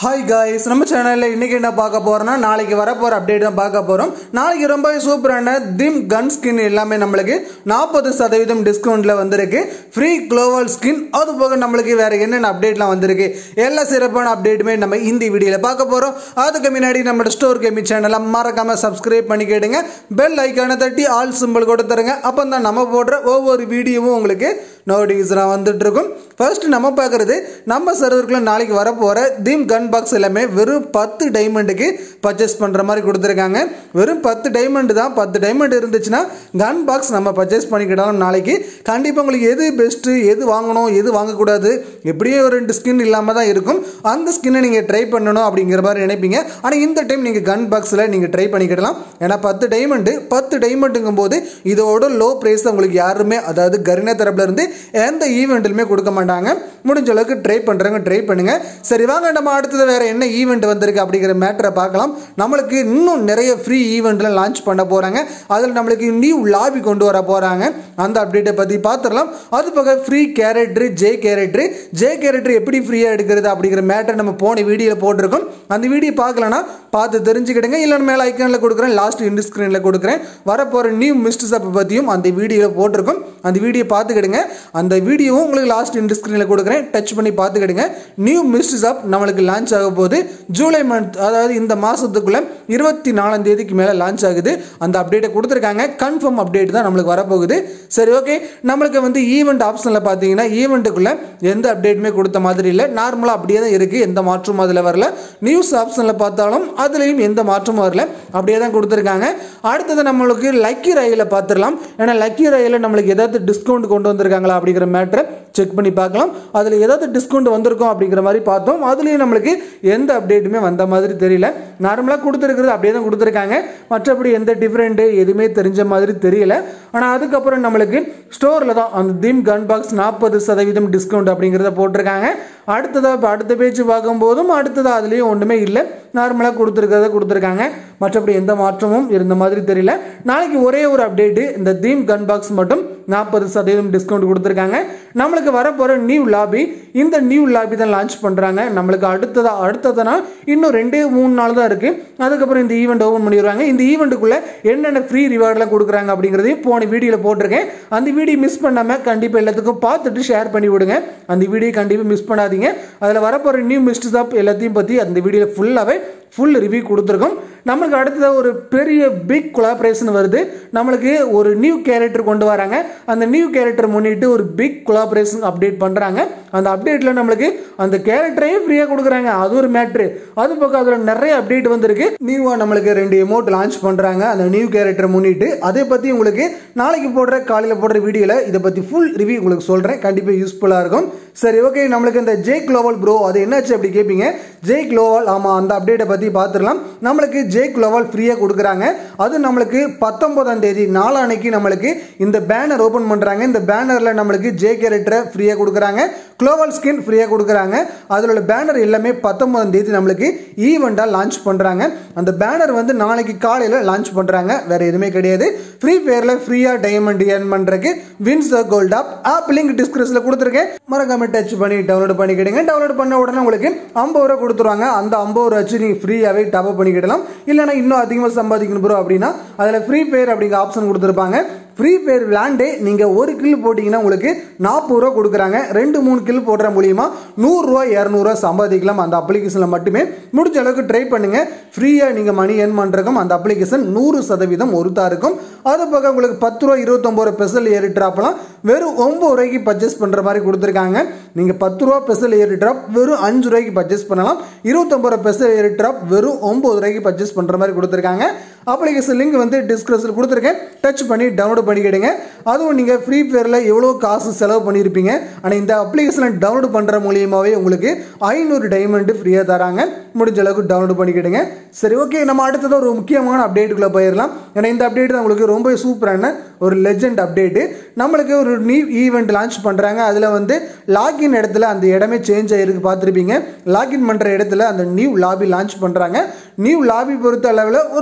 hi guys நம்ம சேனலில் இன்னைக்கு என்ன பார்க்க போறோம்னா நாளைக்கு வரப்போற அப்டேட் தான் பார்க்க போறோம் நாளைக்கு ரொம்ப சூப்பரான திம் கன் ஸ்கின் எல்லாமே நம்மளுக்கு நாற்பது சதவீதம் டிஸ்கவுண்ட்ல வந்திருக்கு ஃப்ரீ குளோவல் ஸ்கின் அது போக நம்மளுக்கு வேற என்னென்ன அப்டேட்லாம் வந்திருக்கு எல்லா சிறப்பான அப்டேட்டுமே நம்ம இந்த வீடியோவில் பார்க்க போறோம் அதுக்கு முன்னாடி நம்ம ஸ்டோர் கேமி சேனலை மறக்காம சப்ஸ்கிரைப் பண்ணிக்கிடுங்க பெல் ஐக்கானை தட்டி ஆல் சிம்பிள் கொடுத்துருங்க அப்போ தான் நம்ம போடுற ஒவ்வொரு வீடியோவும் உங்களுக்கு நோட்டிஃபிகேஷனாக வந்துட்டு இருக்கும் ஃபர்ஸ்ட் நம்ம பார்க்குறது நம்ம சர்வருக்குள்ள நாளைக்கு வரப்போகிற தீம் கன் பாக்ஸ் எல்லாமே வெறும் பத்து டைமண்டுக்கு பர்ச்சேஸ் பண்ணுற மாதிரி கொடுத்துருக்காங்க வெறும் பத்து டைமண்ட் தான் பத்து டைமண்ட் இருந்துச்சுன்னா கன் பாக்ஸ் நம்ம பர்ச்சேஸ் பண்ணிக்கிட்டாலும் நாளைக்கு கண்டிப்பாக உங்களுக்கு எது பெஸ்ட்டு எது வாங்கணும் எது வாங்கக்கூடாது எப்படியும் ஒரு ரெண்டு ஸ்கின் இல்லாமல் தான் இருக்கும் அந்த ஸ்கின்னை நீங்கள் ட்ரை பண்ணணும் அப்படிங்கிற மாதிரி நினைப்பீங்க ஆனால் இந்த டைம் நீங்கள் கன் பாக்ஸில் நீங்கள் ட்ரை பண்ணிக்கிடலாம் ஏன்னா பத்து டைமண்டு பத்து டைமண்டுங்கும் போது இதோட லோ ப்ரைஸ் உங்களுக்கு யாருமே அதாவது கரினா தரப்புல இருந்து எந்த ஈவெண்ட்லையுமே கொடுக்க மாட்டாங்க முடிஞ்ச அளவுக்கு ட்ரை பண்ணுறவங்க ட்ரை பண்ணுங்க சரி வாங்க நம்ம அடுத்தது வேற என்ன ஈவெண்ட் வந்திருக்கு அப்படிங்கிற மேட்டரை பார்க்கலாம் நம்மளுக்கு இன்னும் நிறைய ஃப்ரீ ஈவெண்ட்லாம் லான்ச் பண்ண போகிறாங்க அதில் நம்மளுக்கு நியூ லாபி கொண்டு வர போகிறாங்க அந்த அப்டேட்டை பற்றி பார்த்துடலாம் அது போக free character J character J character எப்படி ஃப்ரீயாக எடுக்கிறது அப்படிங்கிற மேட்டர் நம்ம போன வீடியோவில் போட்டிருக்கோம் அந்த வீடியோ பார்க்கலன்னா பார்த்து தெரிஞ்சுக்கிடுங்க இல்லைன்னு மேலே ஐக்கானில் கொடுக்குறேன் லாஸ்ட் இண்ட் ஸ்க்ரீனில் கொடுக்குறேன் வரப்போகிற நியூ மிஸ்ட் சப்பை பற்றியும் அந்த வீடியோவில் போட்டிருக்கோம் அந்த வீடியோ பார்த்துக்கிடுங்க அந்த வீடியோவும் உங்களுக்கு லாஸ்ட் இண்ட் ஸ்க்ரீனில் கொடுக்குறேன் டச் பண்ணி பார்த்துக்கிடுங்க நியூ மிஸ்ட் சப் நம்மளுக்கு லான்ச் ஆக போகுது ஜூலை மந்த் அதாவது இந்த மாதத்துக்குள்ளே இருபத்தி நாலாம் தேதிக்கு மேலே லான்ச் ஆகுது அந்த அப்டேட்டை கொடுத்துருக்காங்க கன்ஃபார்ம் அப்டேட் தான் நம்மளுக்கு வரப்போகுது சரி ஓகே நம்மளுக்கு வந்து ஈவெண்ட் ஆப்ஷனில் பார்த்தீங்கன்னா ஈவெண்ட்டுக்குள்ளே எந்த அப்டேட்டுமே கொடுத்த மாதிரி இல்லை நார்மலாக அப்படியே தான் இருக்குது எந்த மாற்றமும் அதில் வரல நியூஸ் ஆப்ஷனில் பார்த்தாலும் அதுலேயும் எந்த மாற்றமும் வரல அப்படியே தான் கொடுத்துருக்காங்க அடுத்தது நம்மளுக்கு லக்கி ரயில பார்த்துடலாம் ஏன்னா லக்கி ரயில நம்மளுக்கு ஏதாவது டிஸ்கவுண்ட் கொண்டு வந்திருக்காங்களா அப்படிங்கிற மேட்ரை செக் பண்ணி பார்க்கலாம் அதில் ஏதாவது டிஸ்கவுண்ட் வந்திருக்கும் அப்படிங்கிற மாதிரி பார்த்தோம் அதுலேயும் நம்மளுக்கு எந்த அப்டேட்டுமே வந்த மாதிரி தெரியல நார்மலாக கொடுத்துருக்கிறது அப்படியே தான் கொடுத்துருக்காங்க மற்றபடி எந்த டிஃப்ரெண்ட்டு எதுவுமே தெரிஞ்ச மாதிரி தெரியல ஆனால் அதுக்கப்புறம் நம்மளுக்கு ஸ்டோரில் தான் அந்த தீம் கன் பாக்ஸ் நாற்பது சதவீதம் டிஸ்கவுண்ட் அப்படிங்கிறத போட்டிருக்காங்க அடுத்ததாக இப்போ அடுத்த பேச்சு பார்க்கும்போதும் அடுத்ததாக அதுலேயும் ஒன்றுமே இல்லை நார்மலாக கொடுத்துருக்கிறத கொடுத்துருக்காங்க மற்றபடி எந்த மாற்றமும் இருந்த மாதிரி தெரியல நாளைக்கு ஒரே ஒரு அப்டேட்டு இந்த தீம் கன் பாக்ஸ் மட்டும் நாற்பது சதவீதம் டிஸ்கவுண்ட் கொடுத்துருக்காங்க நம்மளுக்கு வரப்போகிற நியூ லாபி இந்த நியூ லாபி தான் லான்ச் பண்ணுறாங்க நம்மளுக்கு அடுத்ததாக அடுத்ததுனா இன்னும் ரெண்டே மூணு நாள் தான் இருக்குது அதுக்கப்புறம் இந்த ஈவெண்ட் ஓப்பன் பண்ணிடுவாங்க இந்த ஈவெண்ட்டுக்குள்ளே என்னென்ன ஃப்ரீ ரிவார்ட்லாம் கொடுக்குறாங்க அப்படிங்கிறதையும் போன வீடியோவில் போட்டிருக்கேன் அந்த வீடியோ மிஸ் பண்ணாமல் கண்டிப்பாக எல்லாத்துக்கும் பார்த்துட்டு ஷேர் பண்ணி விடுங்க அந்த வீடியோ கண்டிப்பாக மிஸ் பண்ணாதீங்க அதில் வரப்போகிற நியூ மிஸ்ட் ஷாப் எல்லாத்தையும் பற்றி அந்த வீடியோவில் ஃபுல்லாகவே ஃபுல் ரிவ்யூ கொடுத்துருக்கோம் நம்மளுக்கு அடுத்ததாக ஒரு பெரிய பிக் கொலாபரேஷன் வருது நம்மளுக்கு ஒரு நியூ கேரக்டர் கொண்டு வராங்க அந்த நியூ கேரக்டர் முன்னிட்டு ஒரு பிக் கொலாபரேஷன் அப்டேட் பண்ணுறாங்க அந்த அப்டேட்டில் நம்மளுக்கு அந்த கேரக்டரையும் ஃப்ரீயாக கொடுக்குறாங்க அது ஒரு மேட்ரு அது பக்கம் அதில் நிறைய அப்டேட் வந்திருக்கு நியூவாக நம்மளுக்கு ரெண்டு எமௌண்ட் லான்ச் பண்ணுறாங்க அந்த நியூ கேரக்டரை முன்னிட்டு அதை பற்றி உங்களுக்கு நாளைக்கு போடுற காலையில் போடுற வீடியோவில் இதை பற்றி ஃபுல் ரிவ்யூ உங்களுக்கு சொல்கிறேன் கண்டிப்பாக யூஸ்ஃபுல்லாக இருக்கும் சரி ஓகே நம்மளுக்கு இந்த ஜே குளோவல் ப்ரோ அது என்னாச்சு அப்படி கேட்பீங்க ஜே குளோவல் ஆமாம் அந்த அப்டேட்டை பற்றி பார்த்துடலாம் நம்மளுக்கு ஜே குளோவல் ஃப்ரீயாக கொடுக்குறாங்க அது நம்மளுக்கு பத்தொன்பதாம் தேதி நாளானைக்கு நம்மளுக்கு இந்த பேனர் ஓப்பன் பண்ணுறாங்க இந்த பேனரில் நம்மளுக்கு ஜே கேரக்டரை ஃப்ரீயாக கொடுக்குறாங்க குளோவல் ஸ்கின் ஃப்ரீயாக கொடுக்குறாங்க அதில் உள்ள பேனர் எல்லாமே பத்தொன்பதாம் தேதி நம்மளுக்கு ஈவெண்ட்டாக லான்ச் பண்ணுறாங்க அந்த பேனர் வந்து நாளைக்கு காலையில் லான்ச் பண்ணுறாங்க வேறு எதுவுமே கிடையாது ஃப்ரீ ஃபயரில் ஃப்ரீயாக டைமண்ட் ஏர்ன் பண்ணுறதுக்கு wins gold app app link டிஸ்கிரிப்ஷனில் கொடுத்துருக்கேன் மறக்காம டச் பண்ணி டவுன்லோட் பண்ணிக்கிடுங்க டவுன்லோட் பண்ண உடனே உங்களுக்கு ஐம்பது ரூபா கொடுத்துருவாங்க அந்த ஐம்பது ரூபா வச்சு நீங்கள் ஃப்ரீயாகவே டாப் பண்ணிக்கிடலாம் இல்லைனா இன்னும் அதிகமாக சம்பாதிக்கணும் ப்ரோ அப்படின்னா அதில் ஃப்ரீ ஃபயர் அப்படிங்கிற ஆப்ஷன் கொடுத்துருப்பாங்க ஃப்ரீ ஃபயர் விளாண்டே நீங்கள் ஒரு கில் போட்டிங்கன்னா உங்களுக்கு நாற்பது ரூபா கொடுக்குறாங்க ரெண்டு மூணு கில் போடுற மூலியமா நூறுரூவா இரநூறுவா சம்பாதிக்கலாம் அந்த அப்ளிகேஷனில் மட்டுமே முடிஞ்ச அளவுக்கு ட்ரை பண்ணுங்கள் ஃப்ரீயாக நீங்கள் மணி ஏர்ன் பண்ணுறக்கும் அந்த அப்ளிகேஷன் நூறு சதவீதம் ஒருத்தா இருக்கும் அது போக உங்களுக்கு பத்து ரூபா இருபத்தொம்பது ரூபா ஸ்பெஷல் ஏறி ட்ராப்லாம் வெறும் ஒம்பது ரூபாய்க்கு பர்ச்சேஸ் பண்ணுற மாதிரி கொடுத்துருக்காங்க நீங்கள் பத்து ரூபா ஸ்பெஷல் ஏறி ட்ராப் வெறும் அஞ்சு ரூபாய்க்கு பர்ச்சேஸ் பண்ணலாம் இருபத்தொம்பது ரூபா ஸ்பெஷல் ஏறி ட்ராப் வெறும் ஒம்பது ரூபாய்க்கு பர்ச்சேஸ் பண்ணுற மாதிரி கொடுத்துருக்காங்க அப்ளிகேஷன் லிங்க் வந்து டிஸ்கிரிப்ஷனில் கொடுத்துருக்கேன் டச் பண்ணி டவுன்லோட் பண்ணிக்கிடுங்க அதுவும் நீங்கள் ஃப்ரீ ஃபயரில் எவ்வளோ காசு செலவு பண்ணியிருப்பீங்க ஆனால் இந்த அப்ளிகேஷனை டவுன்லோட் பண்ணுற மூலியமாகவே உங்களுக்கு ஐநூறு டைமண்டு ஃப்ரீயாக தராங்க முடிஞ்ச அளவுக்கு டவுன்லோட் பண்ணிக்கிடுங்க சரி ஓகே நம்ம அடுத்தது ஒரு முக்கியமான அப்டேட்டுக்குள்ளே போயிடலாம் ஏன்னா இந்த அப்டேட் தான் உங்களுக்கு ரொம்ப சூப்பரான ஒரு லெஜெண்ட் அப்டேட்டு நம்மளுக்கு ஒரு நியூ ஈவெண்ட் லான்ச் பண்ணுறாங்க அதில் வந்து லாகின் இடத்துல அந்த இடமே சேஞ்ச் ஆகிருக்கு பார்த்துருப்பீங்க லாகின் பண்ணுற இடத்துல அந்த நியூ லாபி லான்ச் பண்ணுறாங்க நியூ லாபி பொறுத்த அளவில் ஒரு பெஸ்ட்டான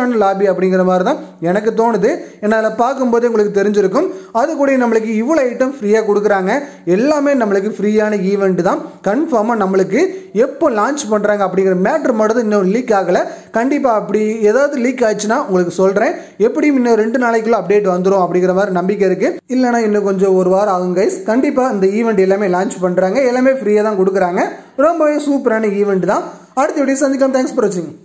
பெஸ்ட்டான லாபி அப்படிங்கிற மாதிரி தான் எனக்கு தோணுது ஏன்னா அதில் பார்க்கும்போதே உங்களுக்கு தெரிஞ்சிருக்கும் அது கூட நம்மளுக்கு இவ்வளோ ஐட்டம் ஃப்ரீயாக கொடுக்குறாங்க எல்லாமே நம்மளுக்கு ஃப்ரீயான ஈவெண்ட் தான் கன்ஃபார்மாக நம்மளுக்கு எப்போ லான்ச் பண்ணுறாங்க அப்படிங்கிற மேட்ரு மட்டும் தான் இன்னும் லீக் ஆகலை கண்டிப்பாக அப்படி ஏதாவது லீக் ஆச்சுன்னா உங்களுக்கு சொல்கிறேன் எப்படியும் இன்னும் ரெண்டு நாளைக்குள்ள அப்டேட் வந்துடும் அப்படிங்கிற மாதிரி நம்பிக்கை இருக்குது இல்லைனா இன்னும் கொஞ்சம் ஒரு வாரம் ஆகும் கைஸ் கண்டிப்பாக இந்த ஈவெண்ட் எல்லாமே லான்ச் பண்ணுறாங்க எல்லாமே ஃப்ரீயாக தான் கொடுக்குறாங்க ரொம்பவே சூப்பரான ஈவெண்ட் தான் அடுத்த வீடியோ சந்திக்கலாம் தேங்க்ஸ் ஃபார் வாட்சிங்